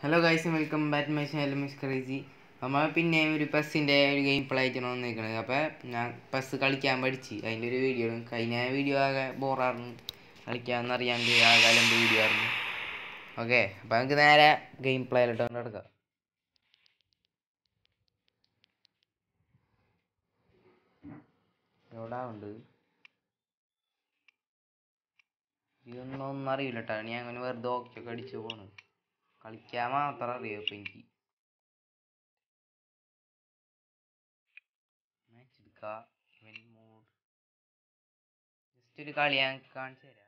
hello guys welcome back my channel miss crazy നമ്മൾ പിന്നെയും ഒരു പെസ്സിൻ്റെ ഒരു ഗെയിം പ്ലേ ആയിട്ടാണ് വന്നിരിക്കുന്നത് അപ്പോൾ ഞാൻ പെസ് കളിക്കാൻ പഠിച്ച് അതിൻ്റെ ഒരു വീഡിയോ കഴിഞ്ഞ വീഡിയോ ആകെ ബോറായിരുന്നു കളിക്കാമെന്ന് അറിയാണ്ട് ആകെ അലമ്പ് വീഡിയോ ആയിരുന്നു ഓക്കെ അപ്പോൾ നമുക്ക് നേരെ ഗെയിം പ്ലേയിലോട്ട് കൊണ്ട് എടുക്കാം എവിടാ ഉണ്ട് ഇതൊന്നും ഒന്നും അറിയില്ല കേട്ടോ ഞാൻ അങ്ങനെ വെറുതെ ഓക്കെ ഒക്കെ അടിച്ചു പോണ് കളിക്കാൻ മാത്രം അറിയാം ഇപ്പൊ എനിക്ക് മാച്ച് എടുക്കാം ഇവൻ മൂഡ് ജസ്റ്റ് ഒരു കളി ഞാൻ കാണിച്ചു തരാം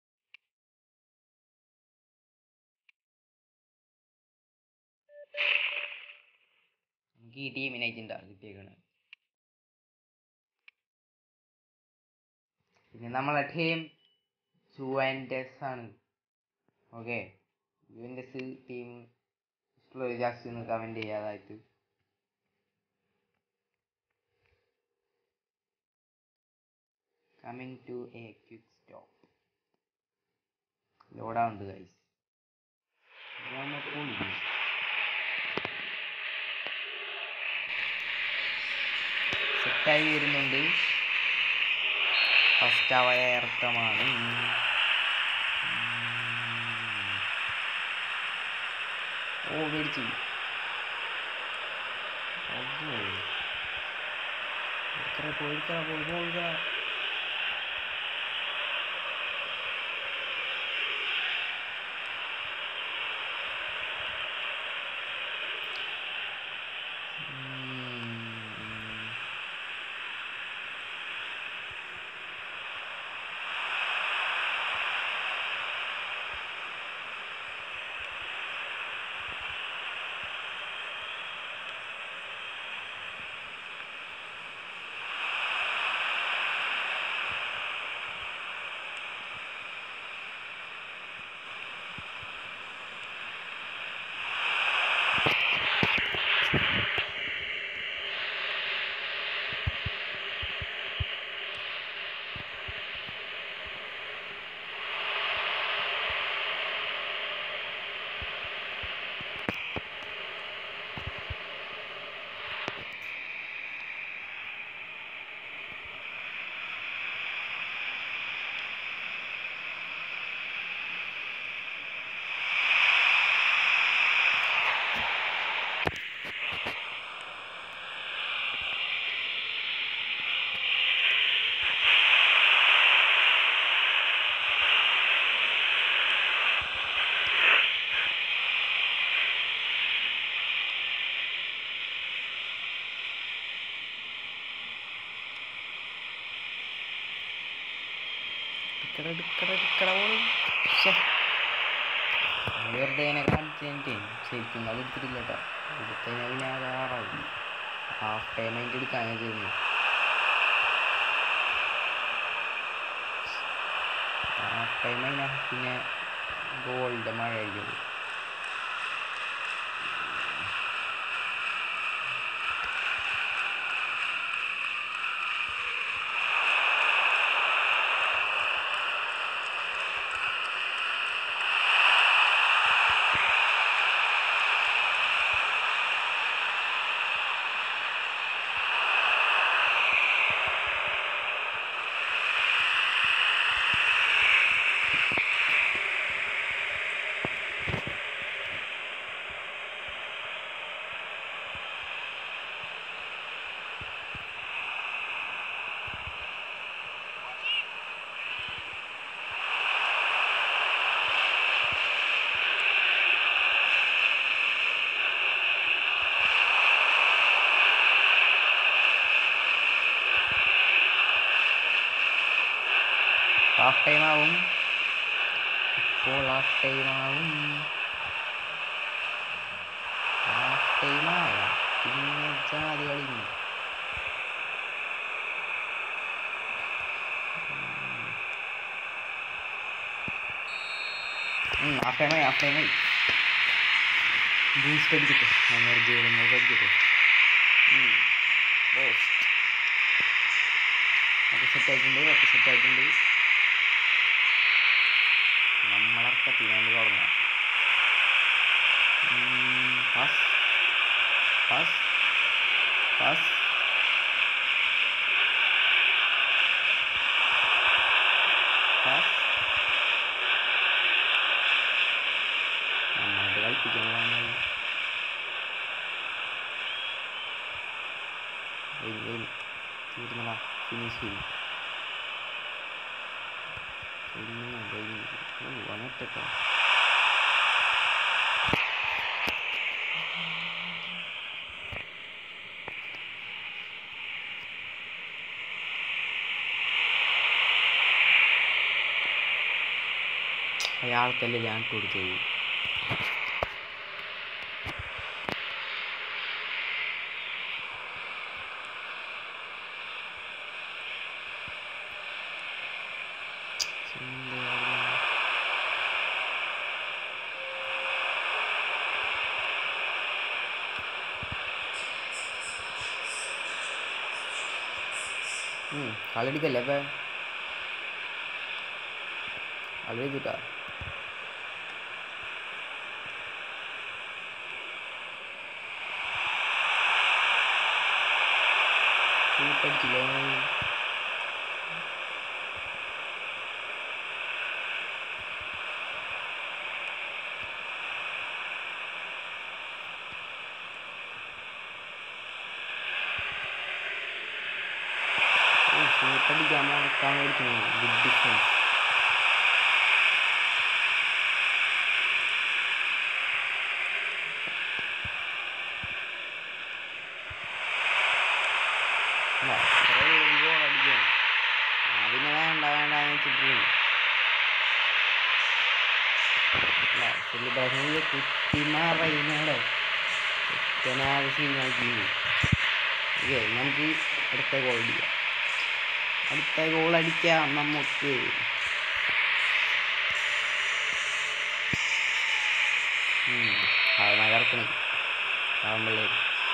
എനിക്ക് ഈ ടീമിനായിട്ടുണ്ടാ കിട്ടിയേക്കണ് പിന്നെ നമ്മളെ ടീം ജുവൻറ്റസ് ആണ് ഓക്കെ യുവൻറ്റസ് ടീം ഇഷ്ടമുള്ള ജാസ്റ്റ് ഒന്ന് കമൻറ്റ് ചെയ്യാതായിട്ട് coming to a quick stop ലോഡാവുണ്ട് ഗൈസ് സെറ്റായി വരുന്നുണ്ട് ഫസ്റ്റ് അവയ ഇറക്കമാണ് ഓ മേടിച്ചു പോയിക്കറ പോയി പോയിക്കറ എടുക്കട എടുക്കട എടുക്കട പോലും വെറുതെ ഇങ്ങനെ കാണിച്ചിട്ട് ശരിക്കും അത് എടുത്തിട്ടില്ല കേട്ടോ എടുത്ത് കഴിഞ്ഞാൽ പിന്നെ അത് ആറാവും ഹാഫ് പേയ്മെൻറ്റ് എടുക്കാൻ ചെയ്യുന്നു ഹാഫ് ടൈം കഴിഞ്ഞാൽ പിന്നെ ഗോൾഡ് മഴ ആയിരിക്കും ഹാഫ് ടൈം ആവും ഇപ്പോൾ ഹാഫ് ടൈം ആവും ഹാഫ് ടൈം ആയ പിന്നെ ജാതി കളിഞ്ഞു ഹാഫ് ടൈമായി ഹാഫ് ടൈമായി ബൂസ്റ്റ് അടിച്ചിട്ട് എനർജി വരുന്നത് അടിച്ചിട്ട് ബൂസ്റ്റ് ഒക്കെ സെറ്റ് ആയിട്ടുണ്ട് ഒക്കെ സെറ്റ് ആയിട്ടുണ്ട് നമ്മളർക്കത്തിനാണ്ട് തുടങ്ങാം പാസ് പാസ് പാസ് പാസ് നന്നായിട്ട് കളിപ്പിക്കാനുള്ളതാണ് വരും വരും തീർന്നടാ ഫിനിഷ് ചെയ്യും കഴിഞ്ഞു കഴിഞ്ഞു ഓ അങ്ങോട്ടൊക്കെ അയാൾക്കല്ലേ ഞാൻ കൊടുത്തത് കളിയെടുക്കല്ലേ അപ്പൊ കളി എടുത്തിട്ടാ ഷൂട്ടടിച്ചില്ലേ ഷൂട്ടടിക്കാൻ നടക്കാൻ കൊടുക്കുന്നു ഗുഡ് ഡിഫൻസ് അല്ല ഇത്ര ഒരു goal അടിക്കാൻ ഞാൻ പിന്നെ വേണ്ട വേണ്ട എന്ന് വെച്ചിട്ടിരുന്നു അല്ല സെലിബ്രേഷനിൽ കുത്തിമാറയിനാടോ ഒറ്റനാകെ സീനാക്കി ഓക്കെ നമുക്ക് അടുത്ത ഗോൾ അടിക്കാം അടുത്ത ഗോൾ അടിക്കാം നമുക്ക് ഉം, അത് നകർക്കണം ആവുമ്പോഴേ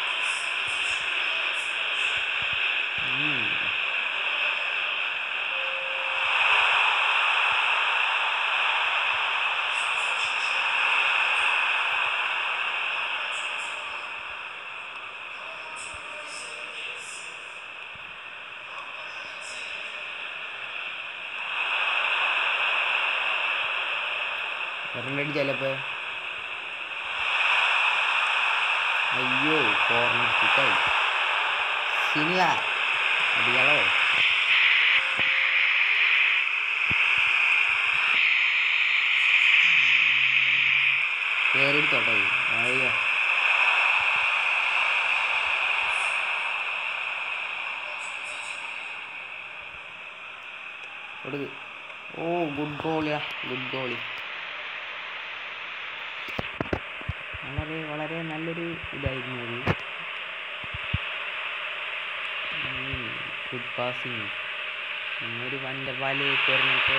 ചിലപ്പോ അയ്യോ കോർണർ കിക്കായി സീനില്ല അടികളോ കേറിയെടുത്തോട്ടെ അയ്യോ കൊടുക്ക് ഓ ഗുഡ് ഗോളിയാ ഗുഡ് ഗോളി വളരെ വളരെ നല്ലൊരു ഇതായിരുന്നു അത് ഗുഡ് പാസിങ് ഒരു വൻ്റെ വലയൊക്കെ വരുന്നൊക്കെ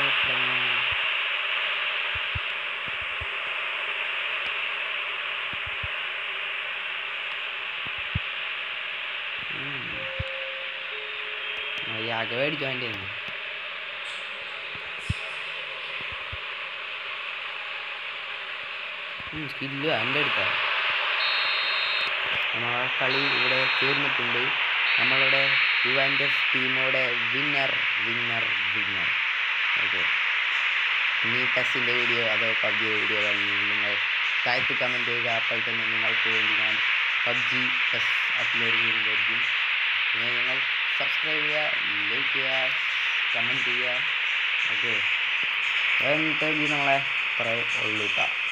ആകെ മേടിക്കാൻ വേണ്ടിയായിരുന്നു സ്കില്ല് എൻ്റെ അടുത്താണ് നമ്മളെ കളി ഇവിടെ തീർന്നിട്ടുണ്ട് നമ്മളുടെ യുവാൻഡസ് ടീമോടെ വിന്നർ വിന്നർ വിന്നർ ഓക്കെ ഇനി പെസ്സിൻ്റെ വീഡിയോ അതോ പബ്ജിയുടെ വീഡിയോ വേണമെങ്കിൽ നിങ്ങൾ താഴത്ത് കമൻറ്റ് ചെയ്യുക അപ്പോൾ തന്നെ നിങ്ങൾക്ക് വേണ്ടി ഞാൻ പബ്ജി പെസ് അപ്ലോഡ് ചെയ്യുന്നതായിരിക്കും പിന്നെ നിങ്ങൾ സബ്സ്ക്രൈബ് ചെയ്യുക ലൈക്ക് ചെയ്യുക കമൻറ്റ് ചെയ്യുക ഓക്കെ എന്നിട്ട് നമ്മളെ കുറേ ഉള്ളൂ കേട്ടോ